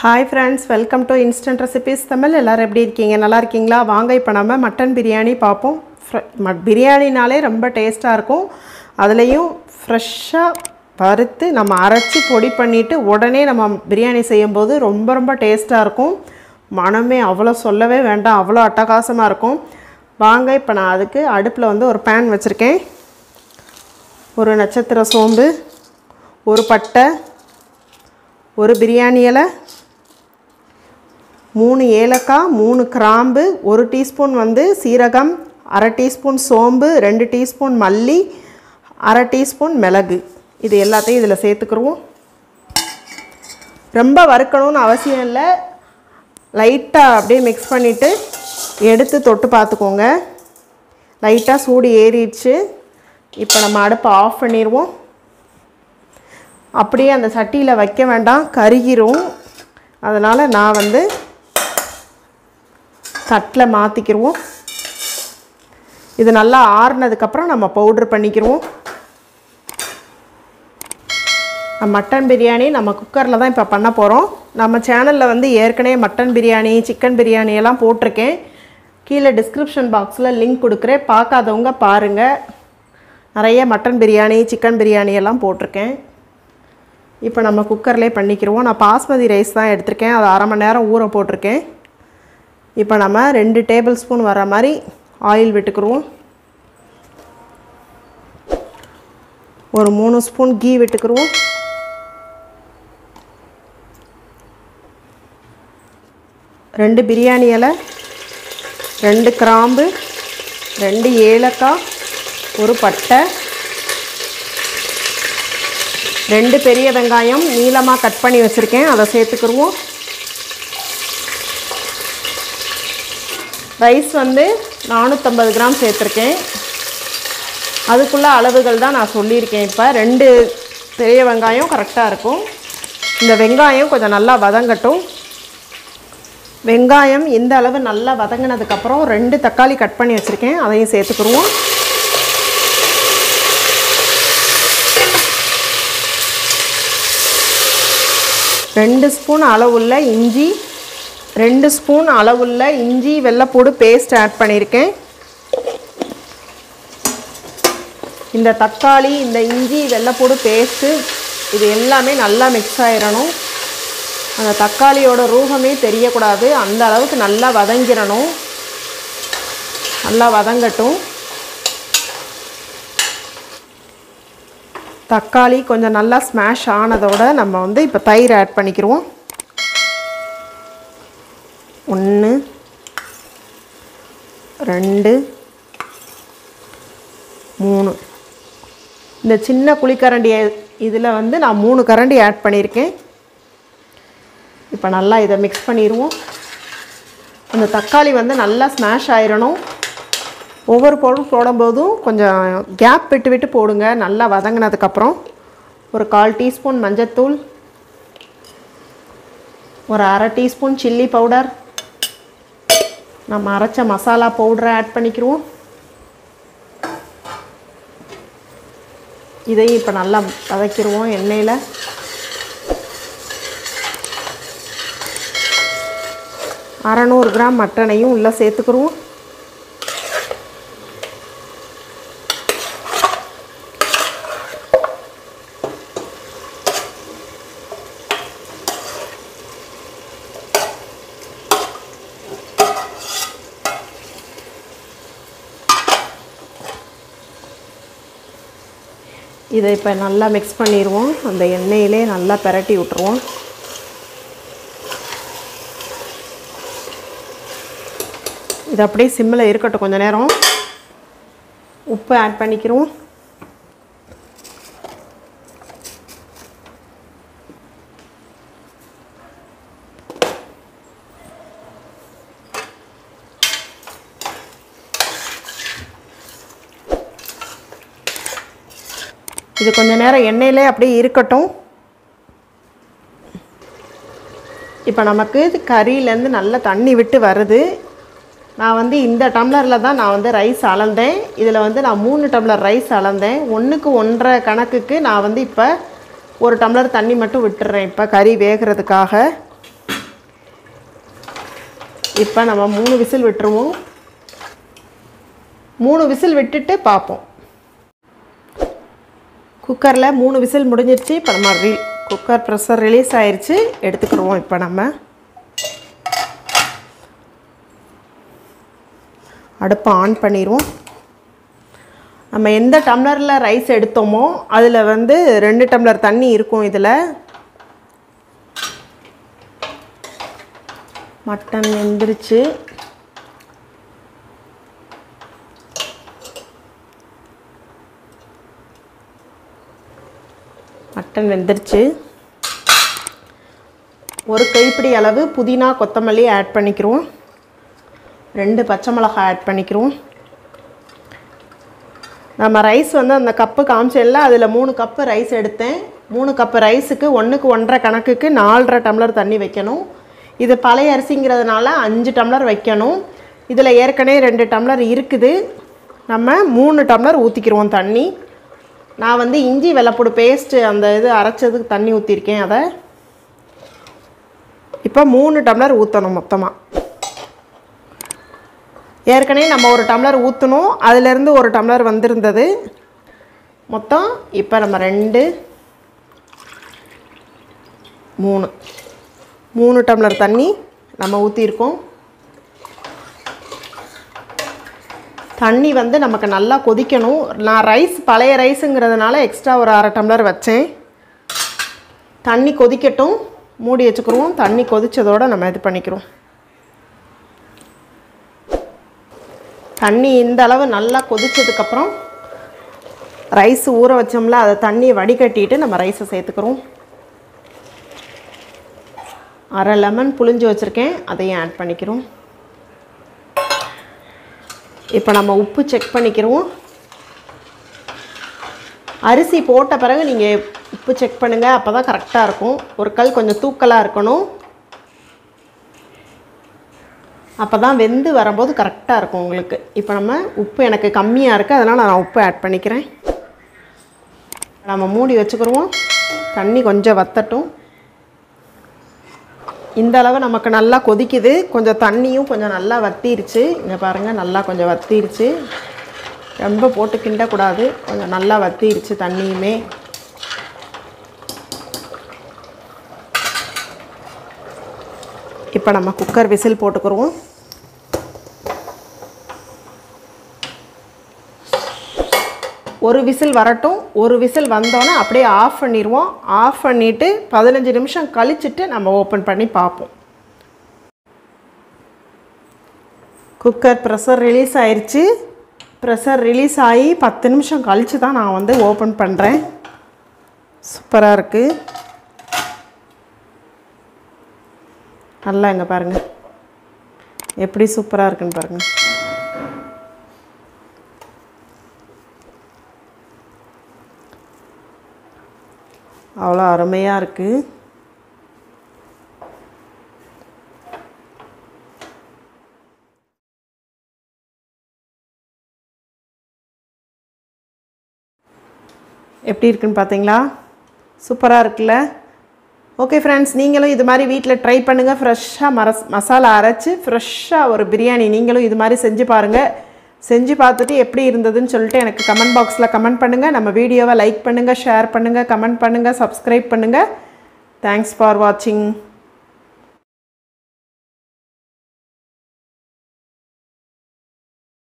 hi friends welcome to instant recipes Tamil எல்லோரும் எப்படி இருக்கீங்க நல்லா இருக்கீங்களா வாங்க இப்போ நம்ம மட்டன் பிரியாணி பார்ப்போம் ஃப்ர- ம- பிரியாணினாலே ரொம்ப டேஸ்ட்டாக இருக்கும் அதுலேயும் ஃப்ரெஷ்ஷாக வறுத்து நம்ம அரைச்சி பொடி பண்ணிவிட்டு உடனே நம்ம பிரியாணி செய்யும்போது ரொம்ப ரொம்ப டேஸ்ட்டாக இருக்கும் மனமே அவ்வளோ சொல்லவே வேண்டாம் அவ்வளோ அட்டகாசமாக இருக்கும் வாங்க இப்போ நான் அதுக்கு அடுப்பில் வந்து ஒரு பேன் வச்சுருக்கேன் ஒரு நட்சத்திர சோம்பு ஒரு பட்டை ஒரு பிரியாணி இலை மூணு ஏலக்காய் மூணு கிராம்பு ஒரு டீஸ்பூன் வந்து சீரகம் அரை டீஸ்பூன் சோம்பு ரெண்டு டீஸ்பூன் மல்லி அரை டீஸ்பூன் மிளகு இது எல்லாத்தையும் இதில் சேர்த்துக்குருவோம் ரொம்ப வறுக்கணும்னு அவசியம் இல்லை லைட்டாக அப்படியே மிக்ஸ் பண்ணிவிட்டு எடுத்து தொட்டு பார்த்துக்கோங்க லைட்டாக சூடு ஏறிடுச்சு இப்போ நம்ம அடுப்பை ஆஃப் பண்ணிடுவோம் அப்படியே அந்த சட்டியில் வைக்க வேண்டாம் கருகிரும் அதனால் நான் வந்து தட்டில் மாற்றிக்கிருவோம் இது நல்லா ஆறுனதுக்கப்புறம் நம்ம பவுட்ரு பண்ணிக்கிருவோம் மட்டன் பிரியாணி நம்ம குக்கரில் தான் இப்போ பண்ண போகிறோம் நம்ம சேனலில் வந்து ஏற்கனவே மட்டன் பிரியாணி சிக்கன் பிரியாணி எல்லாம் போட்டிருக்கேன் கீழே டிஸ்கிரிப்ஷன் பாக்ஸில் லிங்க் கொடுக்குறேன் பார்க்காதவங்க பாருங்கள் நிறைய மட்டன் பிரியாணி சிக்கன் பிரியாணி எல்லாம் போட்டிருக்கேன் இப்போ நம்ம குக்கர்லேயே பண்ணிக்கிருவோம் நான் பாஸ்மதி ரைஸ் தான் எடுத்திருக்கேன் அது அரை மணி நேரம் ஊற போட்டிருக்கேன் இப்போ நம்ம ரெண்டு டேபிள் ஸ்பூன் வர மாதிரி ஆயில் விட்டுக்குருவோம் ஒரு மூணு ஸ்பூன் கீ விட்டுக்குருவோம் ரெண்டு பிரியாணி இலை ரெண்டு கிராம்பு ரெண்டு ஏலக்காய் ஒரு பட்டை ரெண்டு பெரிய வெங்காயம் நீளமாக கட் பண்ணி வச்சுருக்கேன் அதை சேர்த்துக்கிருவோம் ரைஸ் வந்து நானூற்றம்பது கிராம் சேர்த்துருக்கேன் அதுக்குள்ள அளவுகள் தான் நான் சொல்லியிருக்கேன் இப்போ ரெண்டு பெரிய வெங்காயம் கரெக்டாக இருக்கும் இந்த வெங்காயம் கொஞ்சம் நல்லா வதங்கட்டும் வெங்காயம் இந்த அளவு நல்லா வதங்கினதுக்கப்புறம் ரெண்டு தக்காளி கட் பண்ணி வச்சுருக்கேன் அதையும் சேர்த்துக்குருவோம் ரெண்டு ஸ்பூன் அளவுள்ள இஞ்சி ரெண்டு ஸ்பூன் அளவுள்ள இஞ்சி வெள்ளைப்பூடு பேஸ்ட் ஆட் பண்ணியிருக்கேன் இந்த தக்காளி இந்த இஞ்சி வெள்ளைப்பூடு பேஸ்ட்டு இது எல்லாமே நல்லா மிக்ஸ் ஆயிடணும் அந்த தக்காளியோட ரூபமே தெரியக்கூடாது அந்த அளவுக்கு நல்லா வதங்கிடணும் நல்லா வதங்கட்டும் தக்காளி கொஞ்சம் நல்லா ஸ்மாஷ் ஆனதோட நம்ம வந்து இப்போ தயிர் ஆட் பண்ணிக்கிருவோம் ஒன்று ரெண்டு மூணு இந்த சின்ன குழிக்கரண்டி இதில் வந்து நான் மூணு கரண்டி ஆட் பண்ணியிருக்கேன் இப்போ நல்லா இதை மிக்ஸ் பண்ணிடுவோம் அந்த தக்காளி வந்து நல்லா ஸ்மாஷ் ஆயிடணும் ஒவ்வொரு பொருள் போடும்போதும் கொஞ்சம் கேப் விட்டு விட்டு போடுங்க நல்லா வதங்கினதுக்கப்புறம் ஒரு கால் டீஸ்பூன் மஞ்சத்தூள் ஒரு அரை டீஸ்பூன் சில்லி பவுடர் நம்ம அரைச்ச மசாலா பவுடரை ஆட் பண்ணிக்கிருவோம் இதையும் இப்போ நல்லா வதக்கிடுவோம் எண்ணெயில் அறநூறு கிராம் மட்டனையும் உள்ளே சேர்த்துக்கிருவோம் இதை இப்போ நல்லா மிக்ஸ் பண்ணிடுவோம் அந்த எண்ணெயிலே நல்லா பிரட்டி விட்ருவோம் இது அப்படியே சிம்மில் இருக்கட்டும் கொஞ்ச நேரம் உப்பு ஆட் பண்ணிக்கிறோம் இது கொஞ்ச நேரம் எண்ணெயிலே அப்படியே இருக்கட்டும் இப்போ நமக்கு கறியிலேருந்து நல்ல தண்ணி விட்டு வருது நான் வந்து இந்த டம்ளரில் தான் நான் வந்து ரைஸ் அளந்தேன் இதில் வந்து நான் மூணு டம்ளர் ரைஸ் அளந்தேன் ஒன்றுக்கு ஒன்றரை கணக்குக்கு நான் வந்து இப்போ ஒரு டம்ளர் தண்ணி மட்டும் விட்டுறேன் இப்போ கறி வேகிறதுக்காக இப்போ நம்ம மூணு விசில் விட்டுருவோம் மூணு விசில் விட்டுட்டு பார்ப்போம் குக்கரில் மூணு விசில் முடிஞ்சிருச்சு இப்போ நம்ம ரீ குக்கர் ப்ரெஷர் ரிலீஸ் ஆயிடுச்சு எடுத்துக்கிடுவோம் இப்போ நம்ம அடுப்பை ஆன் பண்ணிடுவோம் நம்ம எந்த டம்ளரில் ரைஸ் எடுத்தோமோ அதில் வந்து ரெண்டு டம்ளர் தண்ணி இருக்கும் இதில் மட்டன் வெந்துருச்சு மட்டன் வெந்துருச்சு ஒரு கைப்பிடி அளவு புதினா கொத்தமல்லி ஆட் பண்ணிக்கிறோம் ரெண்டு பச்சை மிளகாய் ஆட் பண்ணிக்கிறோம் நம்ம ரைஸ் வந்து அந்த கப்பு காமிச்சேன்ல அதில் மூணு கப்பு ரைஸ் எடுத்தேன் மூணு கப்பு ரைஸுக்கு ஒன்றுக்கு ஒன்றரை கணக்குக்கு நாலரை டம்ளர் தண்ணி வைக்கணும் இது பழைய அரிசிங்கிறதுனால அஞ்சு டம்ளர் வைக்கணும் இதில் ஏற்கனவே ரெண்டு டம்ளர் இருக்குது நம்ம மூணு டம்ளர் ஊற்றிக்கிறோம் தண்ணி நான் வந்து இஞ்சி வெள்ளைப்பூடு பேஸ்ட்டு அந்த இது அரைச்சதுக்கு தண்ணி ஊற்றிருக்கேன் அதை இப்போ மூணு டம்ளர் ஊற்றணும் மொத்தமாக ஏற்கனவே நம்ம ஒரு டம்ளர் ஊற்றணும் அதுலேருந்து ஒரு டம்ளர் வந்திருந்தது மொத்தம் இப்போ நம்ம ரெண்டு மூணு மூணு டம்ளர் தண்ணி நம்ம ஊற்றிருக்கோம் தண்ணி வந்து நமக்கு நல்லா கொதிக்கணும் நான் ரைஸ் பழைய ரைஸுங்கிறதுனால எக்ஸ்ட்ரா ஒரு அரை டம்ளர் வச்சேன் தண்ணி கொதிக்கட்டும் மூடி வச்சுக்கிறோம் தண்ணி கொதிச்சதோடு நம்ம இது பண்ணிக்கிறோம் தண்ணி இந்த அளவு நல்லா கொதிச்சதுக்கப்புறம் ரைஸ் ஊற வச்சோம்ல அதை தண்ணியை வடிகட்டிட்டு நம்ம ரைஸை சேர்த்துக்கிறோம் அரை லெமன் புளிஞ்சு வச்சுருக்கேன் அதையும் ஆட் பண்ணிக்கிறோம் இப்போ நம்ம உப்பு செக் பண்ணிக்கிறோம் அரிசி போட்ட பிறகு நீங்கள் உப்பு செக் பண்ணுங்கள் அப்போ தான் கரெக்டாக இருக்கும் ஒரு கல் கொஞ்சம் தூக்கலாக இருக்கணும் அப்போ தான் வெந்து வரும்போது கரெக்டாக இருக்கும் உங்களுக்கு இப்போ நம்ம உப்பு எனக்கு கம்மியாக இருக்குது அதனால் நான் உப்பு ஆட் பண்ணிக்கிறேன் நம்ம மூடி வச்சுக்கிடுவோம் தண்ணி கொஞ்சம் வத்தட்டும் இந்த அளவு நமக்கு நல்லா கொதிக்குது கொஞ்சம் தண்ணியும் கொஞ்சம் நல்லா வத்திருச்சு இங்கே பாருங்கள் நல்லா கொஞ்சம் வத்திருச்சு ரொம்ப போட்டு கிண்டக்கூடாது கொஞ்சம் நல்லா வத்திருச்சு தண்ணியுமே இப்போ நம்ம குக்கர் விசில் போட்டுக்கிறோம் ஒரு விசில் வரட்டும் ஒரு விசில் வந்தோன்னே அப்படியே ஆஃப் பண்ணிடுவோம் ஆஃப் பண்ணிவிட்டு பதினஞ்சு நிமிஷம் கழிச்சிட்டு நம்ம ஓப்பன் பண்ணி பார்ப்போம் குக்கர் ப்ரெஷர் ரிலீஸ் ஆயிடுச்சு ப்ரெஷர் ரிலீஸ் ஆகி பத்து நிமிஷம் கழித்து தான் நான் வந்து ஓப்பன் பண்ணுறேன் சூப்பராக இருக்குது நல்லா இங்கே பாருங்கள் எப்படி சூப்பராக இருக்குன்னு பாருங்கள் அவ்வளோ அருமையாக இருக்குது எப்படி இருக்குன்னு பார்த்தீங்களா சூப்பராக இருக்குல்ல ஓகே ஃப்ரெண்ட்ஸ் நீங்களும் இது மாதிரி வீட்டில் ட்ரை பண்ணுங்கள் ஃப்ரெஷ்ஷாக மரஸ் மசாலா அரைச்சி ஃப்ரெஷ்ஷாக ஒரு பிரியாணி நீங்களும் இது மாதிரி செஞ்சு பாருங்கள் செஞ்சு பார்த்துட்டு எப்படி இருந்ததுன்னு சொல்லிட்டு எனக்கு கமெண்ட் பாக்ஸில் கமெண்ட் பண்ணுங்கள் நம்ம வீடியோவை லைக் பண்ணுங்கள் ஷேர் பண்ணுங்கள் கமெண்ட் பண்ணுங்கள் சப்ஸ்கிரைப் பண்ணுங்கள் தேங்க்ஸ் ஃபார் வாட்சிங்